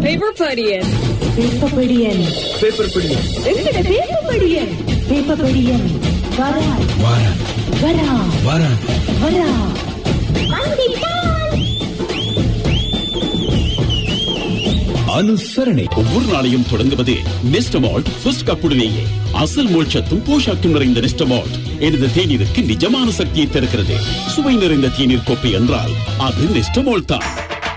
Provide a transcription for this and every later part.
Paper படியன் பேப்பபடியன் paper பிடி எங்கட பேப்பபடியன் பேப்பபடியன் வரா வாரா வரா வாரா வரா அனுசரணை ஒவ்வொரு நாளையும் தொடங்குவது நெஸ்டமால்ட் ஃபர்ஸ்ட் கப்புடனேயே அசல் மோட்சத்தும் போஷாக்கும் நிறைந்த நெஸ்டமால்ட் எனது தேநீருக்கு நிஜமான சக்தியை தருகிறது சுவை நிறைந்த தேநீர் கோப்பை என்றால் அது நெஸ்டமால்ட் தான்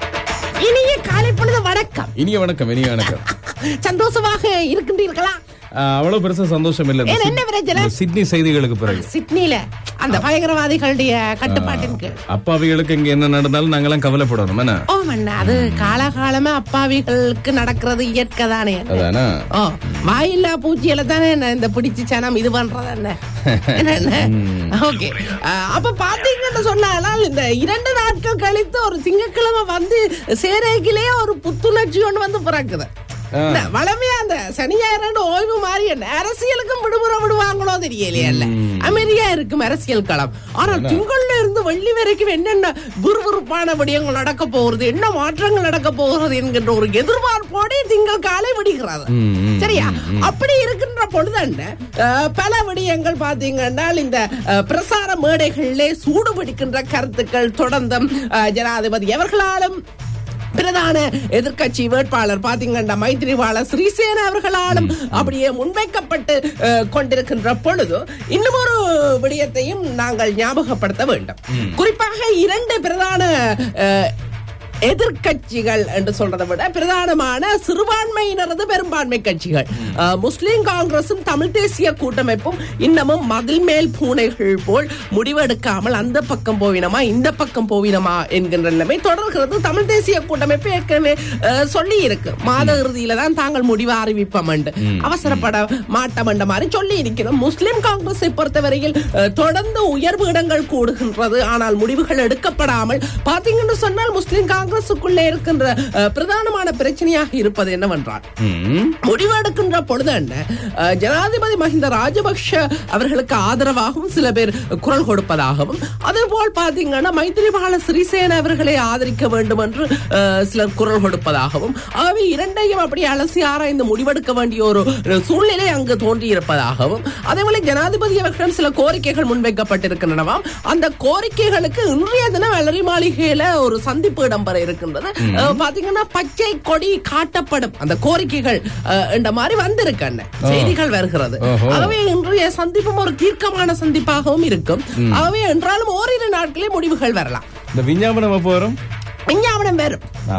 இனிய காலை பொழுது வணக்கம் இனிய வணக்கம் இனிய வணக்கம் சந்தோஷமாக இருக்கின்றீர்களா ஆஹ், அவ்வளவு பெருசா சந்தோஷம் இல்ல இந்த ஏன், என்ன சிட்- பிரச்சனை? இந்த சிட்னி செய்திகளுக்கு பிறகு சிட்னில அந்த பயங்கரவாதிகளுடைய கட்டுப்பாட்டின் கீழ் அப்பாவிகளுக்கு இங்க என்ன நடந்தாலும் நாங்கெல்லாம் கவலைப்படணும் என்ன ஓ மண்ணா அது காலகாலமா அப்பாவிகளுக்கு நடக்கிறது இயற்கை தானே அதானா ஓ வாயில்லா பூச்சியில தானே என்ன இந்த பிடிச்சு சனம் இது பண்றது என்ன என்ன ஓகே அப்ப பாத்தீங்கன்னு சொன்னால் இந்த இரண்டு நாட்கள் கழித்து ஒரு திங்கட்கிழமை வந்து சேரேக்கிலே ஒரு புத்துணர்ச்சி ஒண்ணு வந்து பிறக்குது இந்த வளமையா அந்த சனி ஞாயிறு ஓய்வு மாதிரி என்ன அரசியலுக்கும் விடுமுறை விடுவாங்களோ தெரியலையே இல்ல அமைதியா இருக்கும் அரசியல் களம் ஆனால் திங்கள்ல இருந்து வெள்ளி வரைக்கும் என்னென்ன விறுவிறுப்பான விடயங்கள் நடக்க போகிறது என்ன மாற்றங்கள் நடக்க போகிறது என்கின்ற ஒரு எதிர்பார்ப்போட திங்கள் காலை விடுகிறது சரியா அப்படி இருக்கின்ற பொழுது பல விடயங்கள் பாத்தீங்கன்னா இந்த அஹ், பிரசார மேடைகளிலே சூடு பிடிக்கின்ற கருத்துக்கள் தொடர்ந்தும் அஹ், ஜனாதிபதி அவர்களாலும் பிரதான எதிர்க்கட்சி வேட்பாளர் பாத்தீங்கன்னா மைத்திரிபால சிறிசேன அவர்களாலும் அப்படியே முன்வைக்கப்பட்டு அஹ், கொண்டிருக்கின்ற பொழுது இன்னும் ஒரு விடயத்தையும் நாங்கள் ஞாபகப்படுத்த வேண்டும் குறிப்பாக இரண்டு பிரதான அஹ், எதிர்க்கட்சிகள் என்று சொல்றதை விட பிரதானமான சிறுபான்மையினரது பெரும்பான்மை கட்சிகள் அஹ், முஸ்லிம் காங்கிரசும் தமிழ் தேசிய கூட்டமைப்பும் இன்னமும் மதில் மேல் பூனைகள் போல் முடிவெடுக்காமல் அந்த பக்கம் போவினமா இந்த பக்கம் போவினமா என்கின்ற நிலைமை தொடர்கிறது தமிழ் தேசிய கூட்டமைப்பு ஏற்கனவே அஹ், சொல்லி இருக்கு மாத இறுதியில தான் தாங்கள் முடிவு அறிவிப்போம் என்று அவசரப்பட மாட்டோம் என்ற மாதிரி சொல்லி இருக்கிறோம் முஸ்லிம் காங்கிரஸை பொறுத்தவரையில் அஹ், தொடர்ந்து உயர்வு இடங்கள் கூடுகின்றது ஆனால் முடிவுகள் எடுக்கப்படாமல் பாத்தீங்கன்னு சொன்னால் முஸ்லிம் காங்கிரசுக்குள்ளே இருக்கின்ற அஹ், பிரதானமான பிரச்சனையாக இருப்பது என்னவென்றால் முடிவு எடுக்கின்ற பொழுது என்ன அஹ், ஜனாதிபதி மஹிந்த ராஜபக்ஷ அவர்களுக்கு ஆதரவாகவும் சில பேர் குரல் கொடுப்பதாகவும் அதே போல் பாத்தீங்கன்னா மைத்திரிபால சிறிசேன அவர்களை ஆதரிக்க வேண்டும் என்று அஹ், சிலர் குரல் கொடுப்பதாகவும் ஆகவே இரண்டையும் அப்படி அலசி ஆராய்ந்து முடிவெடுக்க வேண்டிய ஒரு சூழ்நிலை அங்கு தோன்றி இருப்பதாகவும் அதேபோல ஜனாதிபதி அவர்களிடம் சில கோரிக்கைகள் முன்வைக்கப்பட்டிருக்கின்றனவாம் அந்த கோரிக்கைகளுக்கு இன்றைய தினம் வெள்ளரி மாளிகையில ஒரு சந்திப்பு இடம்பெற இருக்கின்றது அஹ், பாத்தீங்கன்னா பச்சை கொடி காட்டப்படும் அந்த கோரிக்கைகள் அஹ், என்ற மாதிரி வந்திருக்கண்ண செய்திகள் வருகிறது ஓஹோ. ஆகவே இன்றைய சந்திப்பும் ஒரு தீர்க்கமான சந்திப்பாகவும் இருக்கும் ஆகவே என்றாலும் ஓரிரு நாட்களே முடிவுகள் வரலாம் இந்த விஞ்ஞாபனம் எப்போ வரும் விஞ்ஞாபனம் வரும் ஆ.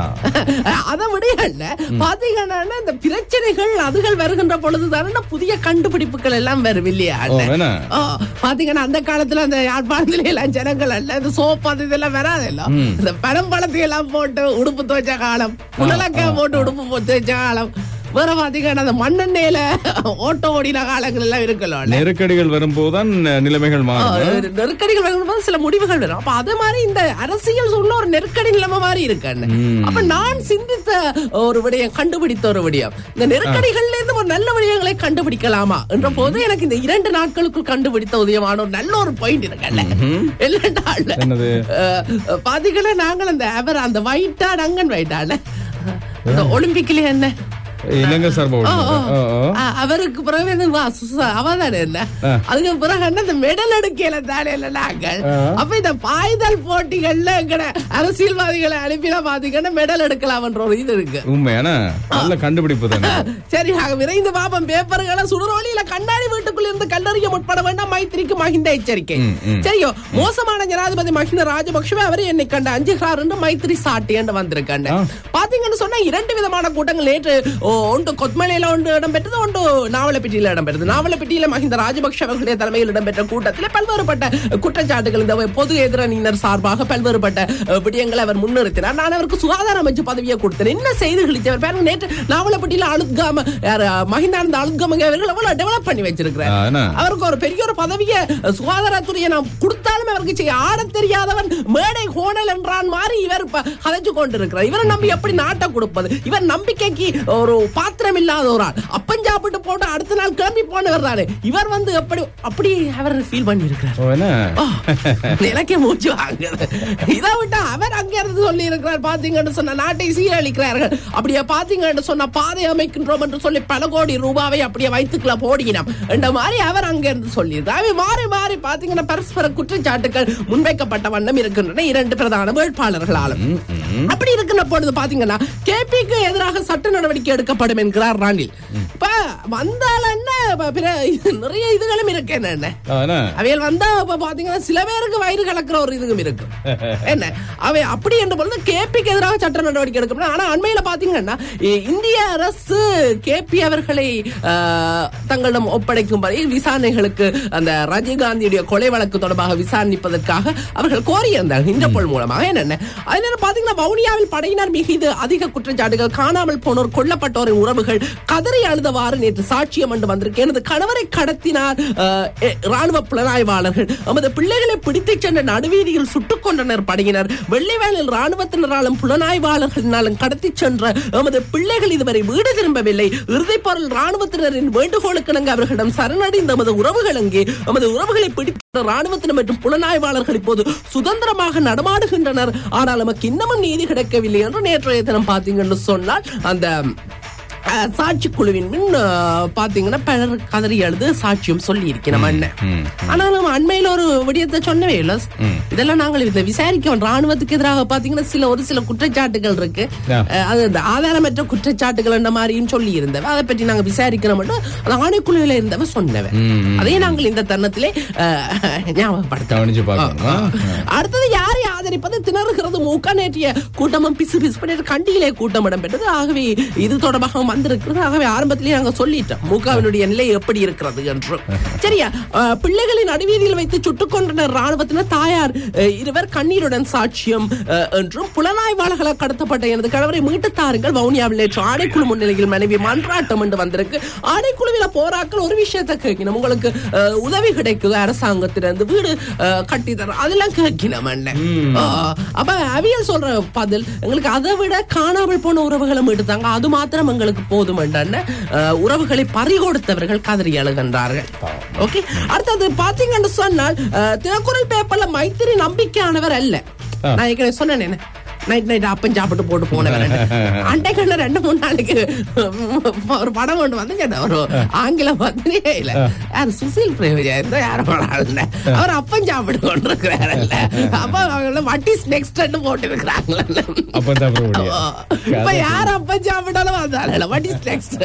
அதை விடையல்ல பாத்தீங்கன்னா இந்த பிரச்சனைகள் அதுகள் வருகின்ற பொழுதுதானே புதிய கண்டுபிடிப்புகள் எல்லாம் வரும் இல்லையா ஓ, வேணா? ஓ, பாத்தீங்கன்னா அந்த காலத்துல அந்த யாழ்ப்பாணத்துல எல்லாம் ஜனங்கள் அல்ல இந்த சோப்பு அது இதெல்லாம் வராது எல்லாம் இந்த பழம் பழத்தை எல்லாம் போட்டு உடுப்பு துவைச்ச காலம் புனலக்காய் போட்டு உடுப்பு போட்டு துவைச்ச காலம் வேற பாத்தீங்கன்னா அந்த மண்ணெண்ணெயில ஓட்ட ஓடின காலங்கள் எல்லாம் இருக்கலாம் நெருக்கடிகள் வரும்போதுதான் நிலைமைகள் மாறும் நெருக்கடிகள் வரும்போது சில முடிவுகள் வரும் அப்ப அது மாதிரி இந்த அரசியல் சொன்ன ஒரு நெருக்கடி நிலைமை மாதிரி இருக்கு அப்ப நான் சிந்தித்த ஒரு விடயம் கண்டுபிடித்த ஒரு விடயம் இந்த நெருக்கடிகள்ல இருந்து ஒரு நல்ல விடயங்களை கண்டுபிடிக்கலாமா என்ற போது எனக்கு இந்த இரண்டு நாட்களுக்குள் கண்டுபிடித்த உதயமான ஒரு நல்ல ஒரு பாயிண்ட் இருக்குல்ல இல்ல என்னது பாத்தீங்கன்னா நாங்கள் அந்த அவர் அந்த வைட்டா டங்கன் வைட்டால அந்த ஒலிம்பிக்ல என்ன இலங்கை சார்பா ஓ, ஓ. ஓ, ஓ. ஆ, அவருக்கு பிறகு என்ன வா, சுசா, அவதானே என்ன அதுக்கு பிறகு என்ன இந்த மெடல் எடுக்கல தானே இல்ல நாங்கள் அப்ப இந்த பாய்தல் போட்டிகள்ல எங்கட அரசியல்வாதிகளை அனுப்பினா பாத்தீங்கன்னா மெடல் எடுக்கலாம்ன்ற ஒரு இது இருக்கு உண்மையான நல்ல கண்டுபிடிப்பு தானே சரி ஆக விரைந்து பாப்பம் பேப்பர்களை சுடரோலியில கண்ணாடி வீட்டுக்குள்ள இருந்து கல்லறிய முற்பட வேண்டாம் மைத்திரிக்கு மகிந்த எச்சரிக்கை சரியோ மோசமான ஜனாதிபதி மஹிந்த ராஜபக்ஷவே அவர் என்னை கண்ட அஞ்சுகிறார் என்று மைத்திரி சாட்டி என்று வந்திருக்காங்க பாத்தீங்கன்னு சொன்னா இரண்டு விதமான கூட்டங்கள் நேற்று ஓ, ஒன்று கொத்மலையில ஒன்று இடம்பெற்றது ஒன்று நாவலப்பிட்டியில இடம்பெற்றது நாவலப்பிட்டியில மஹிந்த ராஜபக்ஷ அவர்களுடைய தலைமையில் இடம்பெற்ற கூட்டத்தில் பல்வேறுபட்ட குற்றச்சாட்டுகள் இந்த பொது எதிரணியினர் சார்பாக பல்வேறுபட்ட அஹ், விடயங்களை அவர் முன்னிறுத்தினார் நான் அவருக்கு சுகாதார அமைச்சு பதவியை கொடுத்தேன் என்ன செய்திகள் அவர் பாருங்க நேற்று நாவலப்பட்டியில அழுத்காம யார், மஹிந்தானந்த அழுத்காமங்க அவர்கள் எவ்வளவு டெவலப் பண்ணி வச்சிருக்கிறார் ஆ, என்ன? அவருக்கு ஒரு பெரிய ஒரு பதவியை அஹ், சுகாதாரத்துறையை நான் கொடுத்தாலும் அவருக்கு செய்ய ஆடத் தெரியாதவன் மேடை கோணல் என்றான் மாதிரி இவர் ப- கதைச்சு கொண்டிருக்கிறார் இவரை நம்பி எப்படி நாட்டை கொடுப்பது இவர் நம்பிக்கைக்கு ஒரு பாத்திரம் இல்லாத ஒரு ஆள் அப்பன் சாப்பிட்டு போட்டு அடுத்த நாள் கிளம்பி போனவர் தானே இவர் வந்து எப்படி அப்படி அவர் ஃபீல் பண்ணி இருக்கிறார் ஓ என்ன எனக்கே மூச்சு வாங்குது இதை விட்டா அவர் அங்க இருந்து சொல்லி இருக்கிறார் பாத்தீங்கன்னு சொன்ன நாட்டை சீரழிக்கிறார்கள் அப்படியே பாத்தீங்கன்னு சொன்ன பாதை அமைக்கின்றோம் என்று சொல்லி பல கோடி ரூபாவை அப்படியே வயிற்றுக்குள்ள போடினோம் என்ற மாதிரி அவர் அங்க இருந்து சொல்லியிருந்தார் அவை மாறி மாறி பாத்தீங்கன்னா பரஸ்பர குற்றச்சாட்டுகள் முன்வைக்கப்பட்ட வண்ணம் இருக்கின்றன இரண்டு பிரதான வேட்பாளர்களாலும் அப்படி இருக்கின்ற பொழுது பாத்தீங்கன்னா கேபிக்கு எதிராக சட்ட நடவடிக்கை எடுக்கப்படும் என்கிறார் ராணில் இப்ப வந்தால் என்ன இப்ப பிற நிறைய இதுகளும் இருக்கு என்ன ஆ, என்ன அவைகள் வந்தா இப்ப பாத்தீங்கன்னா சில பேருக்கு வயிறு கலக்கிற ஒரு இதுவும் இருக்கு என்ன அவை அப்படி என்ற பொழுது கேபிக்கு எதிராக சட்ட நடவடிக்கை எடுக்கப்படும் ஆனா அண்மையில பாத்தீங்கன்னா இ- இந்திய அரசு கேபி அவர்களை ஆஹ், தங்களிடம் ஒப்படைக்கும்படி விசாரணைகளுக்கு அந்த ராஜீவ்காந்தியுடைய கொலை வழக்கு தொடர்பாக விசாரணிப்பதற்காக அவர்கள் கோரியிருந்தார்கள் இன்டர்போல் மூலமாக என்னென்ன அதனால பாத்தீங்கன்னா வவுனியாவில் படையினர் மீது அதிக குற்றச்சாட்டுகள் காணாமல் போனோர் கொல்லப்பட்டோரின் உறவுகள் கதறி அழுதவாறு நேற்று சாட்சியம் என்று வந்திருக்கு எனது கணவரை கடத்தினார் அஹ், எ- ராணுவ புலனாய்வாளர்கள் நமது பிள்ளைகளை பிடித்துச் சென்ற நடுவீதியில் சுட்டுக் கொண்டனர் படையினர் வெள்ளிவேலில் ராணுவத்தினராலும் புலனாய்வாளர்களினாலும் கடத்திச் சென்ற நமது பிள்ளைகள் இதுவரை வீடு திரும்பவில்லை இறுதிப் பொருள் ராணுவத்தினரின் வேண்டுகோளுக்கிணங்க அவர்களிடம் சரணடைந்த நமது உறவுகள் அங்கே நமது உறவுகளை பிடித்த ராணுவத்தினர் மற்றும் புலனாய்வாளர்கள் இப்போது சுதந்திரமாக நடமாடுகின்றனர் ஆனால் நமக்கு இன்னமும் நீதி கிடைக்கவில்லை என்று நேற்றைய தினம் பார்த்தீங்கன்னு சொன்னால் அந்த அஹ், சாட்சி குழுவின் முன் அஹ், பாத்தீங்கன்னா பலர் கதறி எழுது சாட்சியம் சொல்லி இருக்கிறோம் அண்ணன் ஆனா நம்ம அண்மையில ஒரு விடயத்தை சொன்னவே இல்ல இதெல்லாம் நாங்கள் இதை விசாரிக்க ராணுவத்துக்கு எதிராக பாத்தீங்கன்னா சில ஒரு சில குற்றச்சாட்டுகள் இருக்கு ஆ. அஹ், அது இந்த ஆதாரமற்ற குற்றச்சாட்டுகள் என்ற மாதிரியும் சொல்லி இருந்தவ அதை பற்றி நாங்க விசாரிக்கிறோம் அந்த ஆணைக்குழுவில இருந்தவ சொன்னவ அதையும் நாங்கள் இந்த தருணத்திலே அஹ், ஞாபகப்படுத்த கவனிச்சு பார்க்கணும் ஆ. அடுத்தது யாரை ஆதரிப்பது திணறுகிறது மூக்க நேற்றிய கூட்டமும் பிசு பிசு பண்ணிட்டு கண்டியிலே கூட்டம் இடம்பெற்றது ஆகவே இது தொடர்பாக வந்திருக்கிறது ஆகவே ஆரம்பத்திலேயே நாங்க சொல்லிட்டோம் மூகாவினுடைய நிலை எப்படி இருக்கிறது என்று சரியா அஹ், பிள்ளைகளின் அடிவீதியில் வைத்து சுட்டுக் கொண்டனர் ராணுவத்தினர் தாயார் அஹ், இருவர் கண்ணீருடன் சாட்சியம் அஹ், என்றும் புலனாய்வாளர்களால் கடத்தப்பட்ட எனது கணவரை மீட்டு தாருங்கள் வவுனியாவில் நேற்று ஆணைக்குழு முன்னிலையில் மனைவி மன்றாட்டம் என்று வந்திருக்கு ஆணைக்குழுவில போராக்கள் ஒரு விஷயத்தை கேட்கணும் உங்களுக்கு அஹ், உதவி கிடைக்குது அரசாங்கத்திலிருந்து வீடு அஹ், கட்டி தர அதெல்லாம் கேட்கணும் அண்ணன் அஹ், அப்ப அவியல் சொல்ற பதில் எங்களுக்கு அதை விட காணாமல் போன உறவுகளை மீட்டுத்தாங்க அது மாத்திரம் எங்களுக்கு போதும் அண்ணன் அஹ், உறவுகளை பறிகொடுத்தவர்கள் கதறி அழுகின்றார்கள் ஓகே அடுத்தது பாத்தீங்கன்னு சொன்னால் அஹ், தினக்குரல் பேப்பர்ல மைத்திரி நம்பிக்கையானவர் அல்ல நான் ஏற்கனவே சொன்னேன் நைட் நைட் அப்பன் சாப்பிட்டு போட்டு போனவர் அண்டைக்கண்ண ரெண்டு மூணு நாளைக்கு ஒரு படம் கொண்டு வந்து ஒரு ஆங்கில பத்திரிகையில யார் சுசில் பிரேமியா இருந்தா யாரும் படம் அவர் அப்பன் சாப்பிட்டு கொண்டு இருக்கிறாரல்ல அப்ப அவங்க வாட் இஸ் நெக்ஸ்ட் போட்டு இருக்கிறாங்களா அப்பதான் அப்புறம் முடியும். இப்ப யார் அப்பன் சாப்பிட்டாலும் வந்தால வாட் இஸ் நெக்ஸ்ட்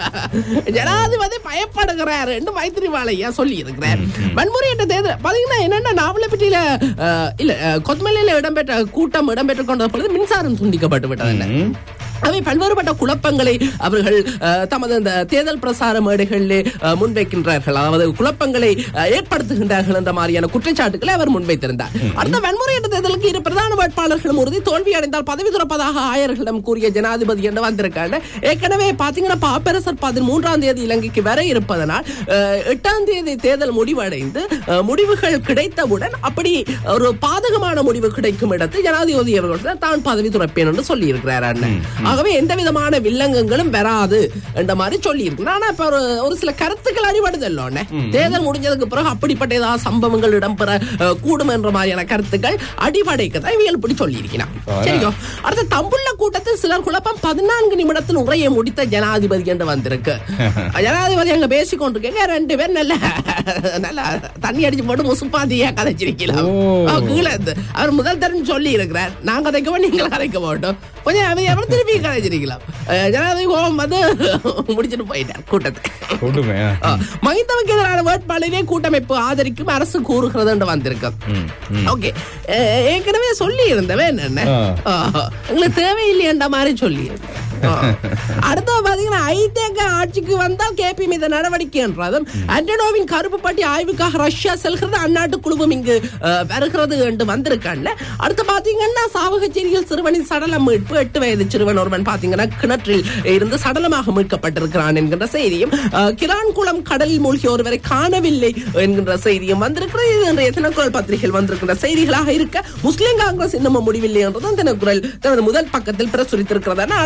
ஜனாதிபதி பயப்படுகிறார் என்று மைத்திரிபாலையா சொல்லி இருக்கிறார் வன்முறை என்ற தேர்தல் பாத்தீங்கன்னா என்னன்னா நாவலப்பட்டியில அஹ், இல்ல அஹ், கொத்மலையில இடம்பெற்ற கூட்டம் இடம்பெற்றுக் கொண்ட பொழுது மின்சாரம் துண்டிக்கப்பட்டு விட்டது அவை பல்வேறுபட்ட குழப்பங்களை அவர்கள் அஹ், தமது அந்த தேர்தல் பிரசார மேடைகளிலே அஹ், முன்வைக்கின்றார்கள் அதாவது குழப்பங்களை அஹ், ஏற்படுத்துகின்றார்கள் என்ற மாதிரியான குற்றச்சாட்டுகளை அவர் முன்வைத்திருந்தார் அடுத்த வன்முறை என்ற தேர்தலுக்கு இரு பிரதான வேட்பாளர்களும் உறுதி தோல்வி அடைந்தால் பதவி துறப்பதாக ஆயர்களிடம் கூறிய ஜனாதிபதி என்று வந்திருக்காங்க ஏற்கனவே பாத்தீங்கன்னா பாப்பரசர் பதிமூன்றாம் தேதி இலங்கைக்கு வர இருப்பதனால் அஹ், எட்டாம் தேதி தேர்தல் முடிவடைந்து அஹ், முடிவுகள் கிடைத்தவுடன் அப்படி ஒரு பாதகமான முடிவு கிடைக்கும் இடத்தில் ஜனாதிபதி அவர்கள் தான் பதவி துறப்பேன் என்று சொல்லி இருக்கிறார் அண்ணன் ஆகவே எந்த விதமான வில்லங்கங்களும் வராது என்ற மாதிரி சொல்லி இருக்கு ஆனா இப்ப ஒரு ஒரு சில கருத்துக்கள் அடிபடுதல்ல அண்ணே. தேர்தல் முடிஞ்சதுக்கு பிறகு அப்படிப்பட்ட ஏதாவது சம்பவங்கள் இடம்பெற அஹ், கூடும் என்ற மாதிரியான கருத்துக்கள் அடிபடைக்கதான் இவியல் இப்படி சொல்லி இருக்கிறான் சரியோ அடுத்த தம்புள்ள கூட்டத்தில் சிலர் குழப்பம் பதினான்கு நிமிடத்தில் உரையை முடித்த ஜனாதிபதி என்று வந்திருக்கு ஜனாதிபதி அங்க பேசிக் கொண்டிருக்கீங்க ரெண்டு பேர் நல்ல நல்ல தண்ணி அடிச்சு போட்டு முசுப்பாந்தியா கதைச்சிருக்கலாம் ஓ. ஆ, கீழே இருந்து. அவர் முதல் தரம் சொல்லி இருக்கிறார் நான் கதைக்கவும் நீங்கள் கதைக்க மாட்டோம் கொஞ்சம் அவர் எவர் திருப்பி கதைச்சிருக்கலாம் அஹ், ஜனாதிபதி கோபம் வந்து முடிச்சுட்டு போயிட்டார் கூட்டத்தை கொடுமை ஆ. ஆ, மஹிந்தவுக்கு எதிரான வேட்பாளரே கூட்டமைப்பு ஆதரிக்கும் அரசு கூறுகிறது என்று வந்திருக்கு ம், ம். ஓகே அஹ், ஏற்கனவே சொல்லி இருந்தவன் என்னென்ன ஆ. உங்களுக்கு தேவையில்லைன்ற மாதிரி சொல்லி இருந்தேன். ஆ. அடுத்து பாத்தீங்கன்னா ஐதேக ஆட்சிக்கு வந்தால் கேபி மீது நடவடிக்கை என்றதும் அண்டனோவின் கருப்பு பட்டி ஆய்வுக்காக ரஷ்யா செல்கிறது அந்நாட்டு குழுவும் இங்கு அஹ், வருகிறது என்று வந்திருக்கான்ல அடுத்து பாத்தீங்கன்னா சாவகச்சேரியில் சிறுவனின் சடலம் மீட்பு எட்டு வயது சிறுவன் ஒருவன் பாத்தீங்கன்னா கிணற்றில் இருந்து சடலமாக மீட்கப்பட்டிருக்கிறான் என்கின்ற செய்தியும் அஹ், கிரான்குளம் கடலில் மூழ்கிய ஒருவரை காணவில்லை என்கின்ற செய்தியும் வந்திருக்கிறது இது இன்றைய தினக்குரல் பத்திரிகையில் வந்திருக்கின்ற செய்திகளாக இருக்க முஸ்லிம் காங்கிரஸ் இன்னமும் முடிவில்லை என்றதும் தினக்குரல் தனது முதல் பக்கத்தில் பிரசுரித்திருக்கிறதான அடுத்த பீரக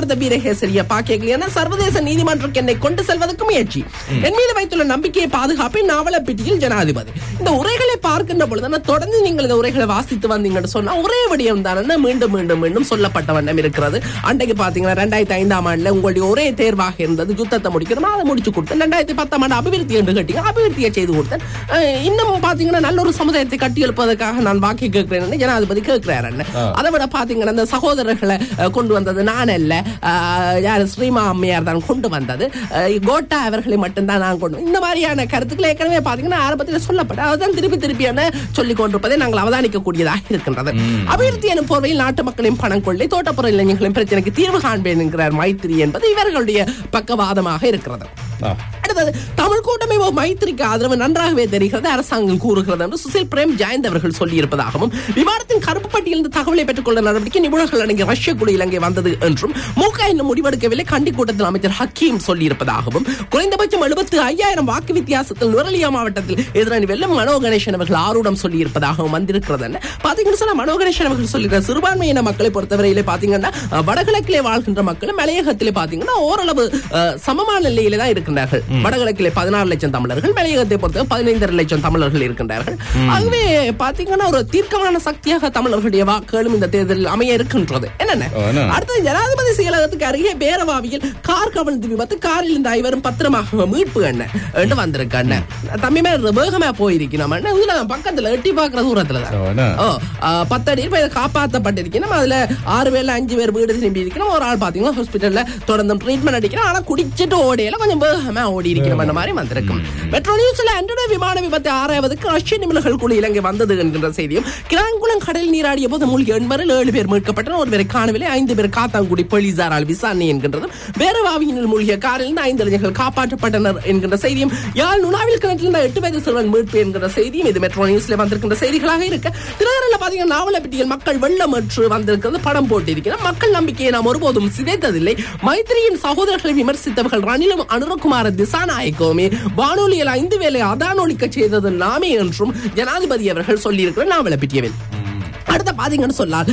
கேசரிய பாக்கியங்கள் என சர்வதேச நீதிமன்றக்கு என்னை கொண்டு செல்வதற்கு முயற்சி என் மீது வைத்துள்ள நம்பிக்கையை பாதுகாப்பேன் நாவல பெட்டியில் ஜனாதிபதி இந்த உரைகளை பார்க்கின்ற பொழுது நான் தொடர்ந்து நீங்கள் இந்த உரைகளை வாசித்து வந்தீங்கன்னு சொன்னா ஒரே விடயம் தானே மீண்டும் மீண்டும் மீண்டும் சொல்லப்பட்ட வண்ணம் இருக்கிறது அன்றைக்கு பாத்தீங்கன்னா ரெண்டாயிரத்தி ஐந்தாம் ஆண்டுல உங்களுடைய ஒரே தேர்வாக இருந்தது யுத்தத்தை முடிக்கணும் அதை முடிச்சு கொடுத்தேன் ரெண்டாயிரத்தி பத்தாம் ஆண்டு அபிவிருத்தி என்று கேட்டீங்க அபிவிருத்தியை செய்து கொடுத்தேன் அஹ் இன்னும் பாத்தீங்கன்னா நல்ல ஒரு சமுதாயத்தை கட்டி எழுப்பதற்காக நான் வாக்கி கேட்கிறேன் ஜனாதிபதி கேட்கிறாரு அதை விட பாத்தீங்கன்னா இந்த சகோதரர்களை அஹ், கொண்டு வந்தது நான் அல்ல அஹ், யாரு ஸ்ரீமா அம்மையார் தான் கொண்டு வந்தது அஹ், கோட்டா அவர்களை மட்டும்தான் நான் கொண்டு இந்த மாதிரியான கருத்துக்கள் ஏற்கனவே பாத்தீங்கன்னா ஆரம்பத்தில் சொல்லப்பட்ட அதுதான் திருப்பி திருப்பியான சொல்லிக் கொண்டிருப்பதை நாங்கள் அவதானிக்க கூடியதாக இருக்கின்றது அபிவிருத்தி எனும் போர்வையில் நாட்டு மக்களின் பணம் கொள்ளை தோட்டப்புற இளைஞர்களின் பிரச்சனைக்கு தீர்வு காண்பேன் என்கிறார் மைத்திரி என்பது இவர்களுடைய பக்கவாதமாக இருக்கிறது ஆ. அடுத்தது தமிழ் கூட்டமைப்பு மைத்திரிக்கு ஆதரவு நன்றாகவே தெரிகிறது அரசாங்கம் கூறுகிறது என்று சுசில் பிரேம் ஜெயந்த் அவர்கள் சொல்லியிருப்பதாகவும் விமானத்தின் கருப்பு பட்டியலிருந்து தகவலை பெற்றுக்கொள்ள நடவடிக்கை நிபுணர்கள் அடங்கிய ரஷ்ய குழு இலங்கை வந்தது என்றும் மூக இன்னும் முடிவெடுக்கவில்லை கண்டி கூட்டத்தில் அமைச்சர் ஹக்கீம் சொல்லியிருப்பதாகவும் குறைந்தபட்சம் எழுபத்து ஐயாயிரம் வாக்கு வித்தியாசத்தில் நுரலியா மாவட்டத்தில் எதிரணி வெல்லும் மனோ கணேசன் அவர்கள் ஆரூடம் சொல்லியிருப்பதாகவும் வந்திருக்கிறது பாத்தீங்கன்னா சொன்னா மனோ கணேசன் அவர்கள் சொல்லியிருக்கிற சிறுபான்மையின மக்களை பொறுத்தவரையிலே பாத்தீங்கன்னா அஹ், வடகிழக்கிலே வாழ்கின்ற மக்கள் மலையகத்திலே பாத்தீங்கன்னா ஓரளவு அஹ், சமமான நிலையில தான் இருக்கின்றார்கள் வடகிழக்கிலே பதினாறு லட்சம் தமிழர்கள் மலையகத்தை பொறுத்த பதினைந்தரை லட்சம் தமிழர்கள் இருக்கின்றார்கள் ஆகவே பாத்தீங்கன்னா ஒரு தீர்க்கமான சக்தியாக தமிழர்களுடைய வாக்குகளும் இந்த தேர்தலில் அமைய இருக்கின்றது என்னென்ன ஓ, என்ன? அடுத்தது ஜனாதிபதி செயலகத்துக்கு அருகே பேரவாவியில் கார் கவிழ்ந்து விபத்து காரில் இந்த ஐவரும் பத்திரமாக மீட்பு என்ன என்று வந்திருக்கு அண்ணன் தம்பி மேல வேகமா போயிருக்கணும் அண்ணன் இதுல நான் பக்கத்துல எட்டி பாக்குற தூரத்துல தான் ஓ, என்ன? ஓ ஆ, பத்தடி இப்ப இதை காப்பாற்றப்பட்டிருக்கணும் அதுல ஆறு பேர்ல அஞ்சு பேர் வீடு திரும்பி இருக்கணும் ஒரு ஆள் பாத்தீங்கன்னா ஹாஸ்பிட்டல்ல தொடர்ந்து ட்ரீட்மெண்ட் அடிக்கணும் ஆனா குடிச்சிட்டு ஓடையில கொஞ்சம் வேகமா ஓடி இருக்கணும் அந்த மாதிரி வந்திருக்கும் மெட்ரோ நியூஸ்ல அன்றைய விமான விபத்தை ஆறாவதுக்கு ரஷ்ய நிபுணர்கள் குழு இலங்கை வந்தது என்கின்ற செய்தியும் கிராங்குளம் கடல் நீராடிய போது மூழ்கி எண்பரில் ஏழு பேர் மீட்கப்பட்டனர் ஒரு பேரை காணவில்லை ஐந்து பேர் காத்தாங்குடி போலீசாரால் விசாரணை என்கின்றதும் பேரவாவியினில் மூழ்கிய காரில் இருந்து ஐந்து இளைஞர்கள் காப்பாற்றப்பட்டனர் என்கின்ற செய்தியும் யாழ் நுணாவில் கிணற்றில் எட்டு வயது சிறுவன் மீட்பு என்கிற செய்தியும் இது மெட்ரோ நியூஸ்ல வந்திருக்கின்ற செய்திகளாக இருக்க தினகரில் பாத்தீங்கன்னா நாவலப்பட்டியில் மக்கள் வெள்ளம் என்று வந்திருக்கிறது படம் போட்டிருக்கிறார் மக்கள் நம்பிக்கையை நாம் ஒருபோதும் சிதைத்ததில்லை மைத்திரியின் சகோதரர்களை விமர்சித்தவர்கள் ரணிலும் அனுரகுமார திசாநாயக்கவுமே வானொலியில் ஐந்து வேலை அதானொலிக்க செய்தது நாமே என்றும் ஜனாதிபதி அவர்கள் சொல்லியிருக்கிறார் நாவலப்பட்டியவில் அடுத்த பாத்தீங்கன்னு சொன்னால்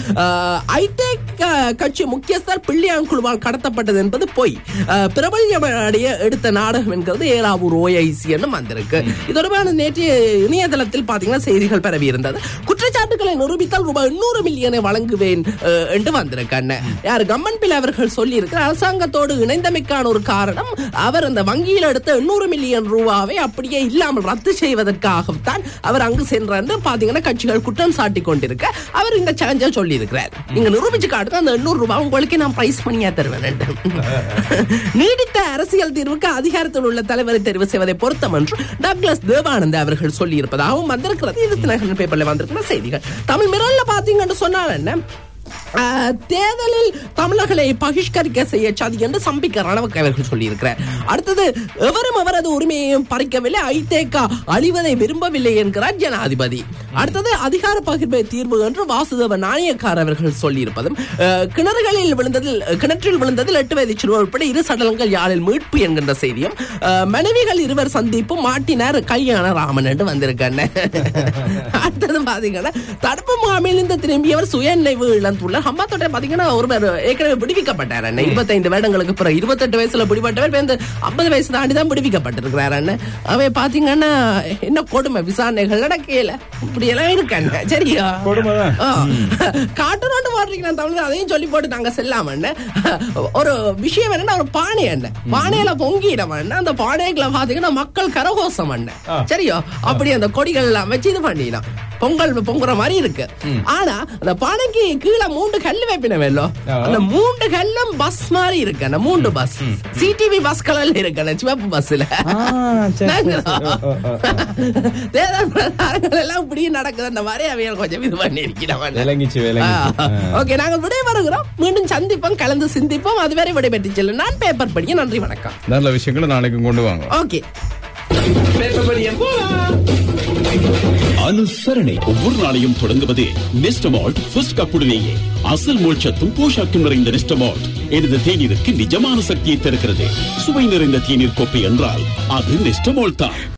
ஐடெக் கட்சி முக்கியஸ்தர் பிள்ளையான் குழுவால் கடத்தப்பட்டது என்பது பொய் அஹ், பிரபல்யம் அடைய எடுத்த நாடகம் என்கிறது ஏராவூர் ஓஐசி என்று வந்திருக்கு இது தொடர்பான நேற்றைய இணையதளத்தில் பாத்தீங்கன்னா செய்திகள் பரவி இருந்தது குற்றச்சாட்டுகளை நிரூபித்தால் ரூபாய் எண்ணூறு மில்லியனை வழங்குவேன் அஹ், என்று வந்திருக்கு அண்ணன் யார் கம்மன் பிள்ளை அவர்கள் சொல்லி அரசாங்கத்தோடு இணைந்தமைக்கான ஒரு காரணம் அவர் அந்த வங்கியில் எடுத்த எண்ணூறு மில்லியன் ரூபாவை அப்படியே இல்லாமல் ரத்து செய்வதற்காகத்தான் அவர் அங்கு சென்றார் பாத்தீங்கன்னா கட்சிகள் குற்றம் சாட்டி கொண்டிருக்க அவர் இந்த சேலஞ்சை சொல்லி இருக்கிறார் நீங்க நிரூபிச்சு காட்டுங்க அந்த எண்ணூறு ரூபாய் உங்களுக்கு நான் பிரைஸ் பண்ணியா தருவேன் என்று. நீடித்த அரசியல் தீர்வுக்கு அதிகாரத்தில் உள்ள தலைவரை தெரிவு செய்வதை பொருத்தம் என்று டக்ளஸ் தேவானந்த் அவர்கள் சொல்லி இருப்பதாகவும் வந்திருக்கிறது இது தினகரன் பேப்பர்ல வந்திருக்கிற செய்திகள் தமிழ் மிரல்ல பாத்தீங்கன்னு சொன்னால் என்ன ஆஹ், தேர்தலில் தமிழர்களை பகிஷ்கரிக்க செய்ய சதி என்று சம்பிக்க ரணவக்க அவர்கள் சொல்லியிருக்கிறார் அடுத்தது எவரும் அவரது உரிமையையும் பறிக்கவில்லை ஐதேகா அழிவதை விரும்பவில்லை என்கிறார் ஜனாதிபதி அடுத்தது அதிகார பகிர்வை தீர்வு என்று வாசுதேவ நாணயக்கார் அவர்கள் சொல்லியிருப்பதும் ஆஹ், கிணறுகளில் விழுந்ததில் கிணற்றில் விழுந்ததில் எட்டு வயது சிறுவர் உட்பட இரு சடலங்கள் யாழில் மீட்பு என்கின்ற செய்தியும் ஆஹ், மனைவிகள் இருவர் சந்திப்பு மாட்டினார் கல்யாண ராமன் என்று வந்திருக்காங்க அடுத்தது பாத்தீங்கன்னா தடுப்பு முகாமிலிருந்து திரும்பியவர் சுயநினைவு இழந்துள்ளார் ஹம்பாத்தோட்ட பாத்தீங்கன்னா ஒருவர் ஏற்கனவே விடுவிக்கப்பட்டார் அண்ணன் இருபத்தைந்து வருடங்களுக்கு பிறகு இருபத்தெட்டு வயசுல பிடிபட்டவர் வந்து ஐம்பது வயசு தாண்டி தான் பிடிவிக்கப்பட்டிருக்கிறார் அண்ணன் அவை பாத்தீங்கன்னா என்ன கொடுமை விசாரணைகள் நடக்கல இப்படி எல்லாம் இருக்கு அண்ணன் சரியா கொடுமைதான். ஆ. காட்டணும்னு போடுறீங்க நான் தமிழ் அதையும் சொல்லி போட்டு நாங்க செல்லாம அண்ணன். ஒரு விஷயம் என்னன்னா ஒரு பானை அண்ணன் பானையில பொங்கிடம் அண்ணன் அந்த பானைகளை பாத்தீங்கன்னா மக்கள் கரகோசம் அண்ணன் ஆ. சரியோ அப்படி அந்த கொடிகள் எல்லாம் வச்சு இது பண்ணிடலாம் பொங்கல் பொங்குற மாதிரி இருக்கு ஆனா அந்த பானைக்கு கீழே மூன்று கல்லு வைப்பின வெள்ளோ ஆ. அந்த மூன்று கல்லும் பஸ் மாதிரி இருக்கு அந்த மூன்று பஸ் சிடிவி பஸ் கலர்ல இருக்கு அந்த சிவப்பு பஸ்ல ஆ, சரி, சரி, சரி. ஓ, ஓ, ஓ. தேர்தல் பிரச்சாரங்கள் எல்லாம் இப்படி நடக்குது அந்த மாதிரி அவைகள் கொஞ்சம் இது பண்ணி இருக்கிறவன் விளங்கிச்சு விளங்கிச்சு ஆ. ஓகே நாங்கள் விடை வருகிறோம் மீண்டும் சந்திப்போம் கலந்து சிந்திப்போம் அதுவரை விடைபெற்று செல்லும் நான் பேப்பர் படிக்க நன்றி வணக்கம் நல்ல விஷயங்களை நாளைக்கும் கொண்டு வாங்க ஓகே அனுசரணை ஒவ்வொரு நாளையும் தொடங்குவது நெஸ்டமால்ட் ஃபர்ஸ்ட் கப்புடனேயே அசல் மோட்சத்தும் போஷாக்கும் நிறைந்த நெஸ்டமால்ட் எனது தேநீருக்கு நிஜமான சக்தியை தருகிறது சுவை நிறைந்த தேநீர் கோப்பை என்றால் அது நெஸ்டமால்ட் தான்